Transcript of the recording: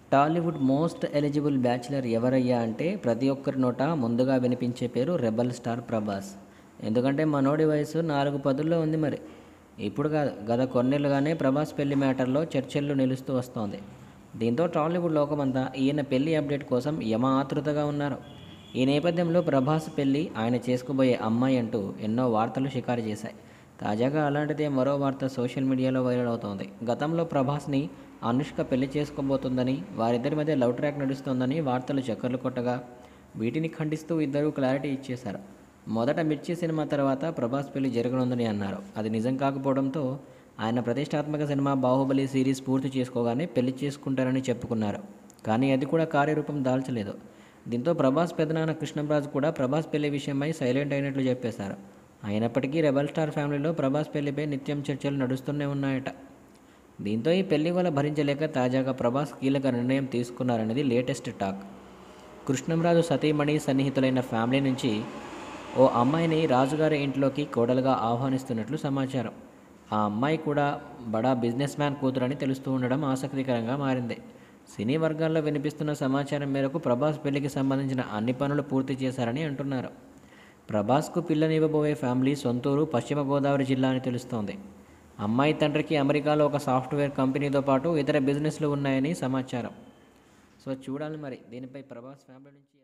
Tollywood most eligible bachelor ఎవరయ్యా అంటే ప్రతి ఒక్కరి నోట ముందుగా వినిపించే పేరు రెబల్ స్టార్ ప్రభాస్ ఎందుకంటే మనోడి వయసు నాలుగు పదుల్లో ఉంది మరి ఇప్పుడు కాదు గత కొన్నేళ్ళుగానే ప్రభాస్ పెళ్లి మ్యాటర్లో చర్చలు నిలుస్తూ వస్తోంది దీంతో టాలీవుడ్ లోకమంతా ఈయన పెళ్లి అప్డేట్ కోసం యమ ఆతృతగా ఉన్నారు ఈ నేపథ్యంలో ప్రభాస్ పెళ్లి ఆయన చేసుకుపోయే అమ్మాయి అంటూ ఎన్నో వార్తలు షికారు చేశాయి తాజాగా అలాంటిదే మరో వార్త సోషల్ మీడియాలో వైరల్ అవుతోంది గతంలో ప్రభాస్ని అనుష్క పెళ్లి చేసుకోబోతుందని వారిద్దరి మధ్య లవ్ ట్రాక్ నడుస్తోందని వార్తలు చక్కర్లు కొట్టగా వీటిని ఖండిస్తూ ఇద్దరు క్లారిటీ ఇచ్చేశారు మొదట మిర్చి సినిమా తర్వాత ప్రభాస్ పెళ్లి జరగనుందని అన్నారు అది నిజం కాకపోవడంతో ఆయన ప్రతిష్టాత్మక సినిమా బాహుబలి సిరీస్ పూర్తి చేసుకోగానే పెళ్లి చేసుకుంటారని చెప్పుకున్నారు కానీ అది కూడా కార్యరూపం దాల్చలేదు దీంతో ప్రభాస్ పెదనాన్న కృష్ణంరాజు కూడా ప్రభాస్ పెళ్లి విషయమై సైలెంట్ అయినట్లు చెప్పేశారు అయినప్పటికీ రెబల్ స్టార్ ఫ్యామిలీలో ప్రభాస్ పెళ్లిపై నిత్యం చర్చలు నడుస్తూనే ఉన్నాయట దీంతో ఈ పెళ్లి వల్ల భరించలేక తాజాగా ప్రభాస్ కీలక నిర్ణయం తీసుకున్నారనేది లేటెస్ట్ టాక్ కృష్ణంరాజు సతీమణి సన్నిహితులైన ఫ్యామిలీ నుంచి ఓ అమ్మాయిని రాజుగారి ఇంట్లోకి కోడలుగా ఆహ్వానిస్తున్నట్లు సమాచారం ఆ అమ్మాయి కూడా బడా బిజినెస్ మ్యాన్ కూతురని తెలుస్తూ ఉండడం ఆసక్తికరంగా మారింది సినీ వర్గాల్లో వినిపిస్తున్న సమాచారం మేరకు ప్రభాస్ పెళ్లికి సంబంధించిన అన్ని పనులు పూర్తి చేశారని అంటున్నారు ప్రభాస్కు పిల్లనివ్వబోయే ఫ్యామిలీ సొంతూరు పశ్చిమ గోదావరి జిల్లా అని తెలుస్తోంది అమ్మాయి తండ్రికి అమెరికాలో ఒక సాఫ్ట్వేర్ కంపెనీతో పాటు ఇతర బిజినెస్లు ఉన్నాయని సమాచారం సో చూడాలి మరి దీనిపై ప్రభాస్ ఫ్యామిలీ నుంచి